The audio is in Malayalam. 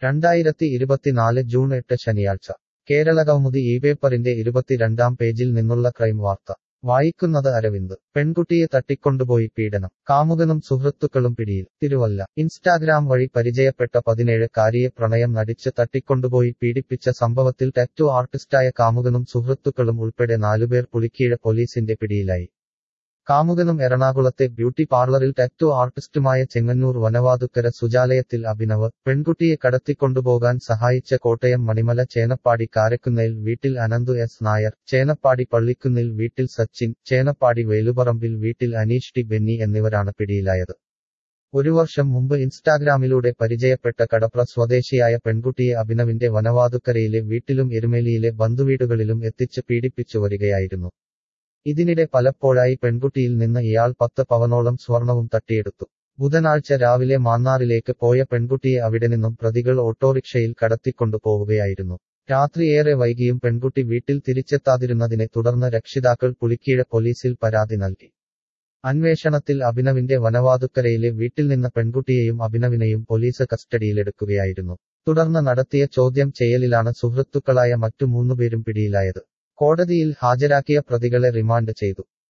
രണ്ടായിരത്തി ഇരുപത്തിനാല് ജൂൺ എട്ട് ശനിയാഴ്ച കേരളകൗമുദി ഈ പേപ്പറിന്റെ ഇരുപത്തിരണ്ടാം പേജിൽ നിന്നുള്ള ക്രൈം വാർത്ത വായിക്കുന്നത് അരവിന്ദ് പെൺകുട്ടിയെ തട്ടിക്കൊണ്ടുപോയി പീഡനം കാമുകനും സുഹൃത്തുക്കളും പിടിയിൽ തിരുവല്ല ഇൻസ്റ്റാഗ്രാം വഴി പരിചയപ്പെട്ട പതിനേഴ് കാരിയെ പ്രണയം നടിച്ച് തട്ടിക്കൊണ്ടുപോയി പീഡിപ്പിച്ച സംഭവത്തിൽ ടാറ്റു ആർട്ടിസ്റ്റായ കാമുകനും സുഹൃത്തുക്കളും ഉൾപ്പെടെ നാലുപേർ പുളിക്കീഴ പോലീസിന്റെ പിടിയിലായി കാമുകനും എറണാകുളത്തെ ബ്യൂട്ടി പാർലറിൽ ടാറ്റു ആർട്ടിസ്റ്റുമായ ചെങ്ങന്നൂർ വനവാതുക്കര സുജാലയത്തിൽ അഭിനവ് പെൺകുട്ടിയെ കടത്തിക്കൊണ്ടുപോകാൻ സഹായിച്ച കോട്ടയം മണിമല ചേനപ്പാടി കാരക്കുന്നേൽ വീട്ടിൽ അനന്തു എസ് നായർ ചേനപ്പാടി പള്ളിക്കുന്നിൽ വീട്ടിൽ സച്ചിൻ ചേനപ്പാടി വേലുപറമ്പിൽ വീട്ടിൽ അനീഷ് ടി ബെന്നി എന്നിവരാണ് പിടിയിലായത് ഒരു വർഷം മുമ്പ് ഇൻസ്റ്റാഗ്രാമിലൂടെ പരിചയപ്പെട്ട കടപ്ര സ്വദേശിയായ പെൺകുട്ടിയെ അഭിനവിന്റെ വനവാതുക്കരയിലെ വീട്ടിലും എരുമേലിയിലെ ബന്ധുവീടുകളിലും എത്തിച്ച് പീഡിപ്പിച്ചു വരികയായിരുന്നു ഇതിനിടെ പലപ്പോഴായി പെൺകുട്ടിയിൽ നിന്ന് ഇയാൾ പത്ത് പവനോളം സ്വർണവും തട്ടിയെടുത്തു ബുധനാഴ്ച രാവിലെ മാന്നാറിലേക്ക് പോയ പെൺകുട്ടിയെ അവിടെ നിന്നും പ്രതികൾ ഓട്ടോറിക്ഷയിൽ കടത്തിക്കൊണ്ടു പോവുകയായിരുന്നു രാത്രി ഏറെ വൈകിയും പെൺകുട്ടി വീട്ടിൽ തിരിച്ചെത്താതിരുന്നതിനെ തുടർന്ന് രക്ഷിതാക്കൾ പുളിക്കീഴ പോലീസിൽ പരാതി നൽകി അന്വേഷണത്തിൽ അഭിനവിന്റെ വനവാതുക്കരയിലെ വീട്ടിൽ നിന്ന് പെൺകുട്ടിയെയും അഭിനവിനെയും പോലീസ് കസ്റ്റഡിയിലെടുക്കുകയായിരുന്നു തുടർന്ന് നടത്തിയ ചോദ്യം ചെയ്യലിലാണ് സുഹൃത്തുക്കളായ മറ്റു മൂന്നുപേരും പിടിയിലായത് കോടതിയിൽ ഹാജരാക്കിയ പ്രതികളെ റിമാൻഡ് ചെയ്തു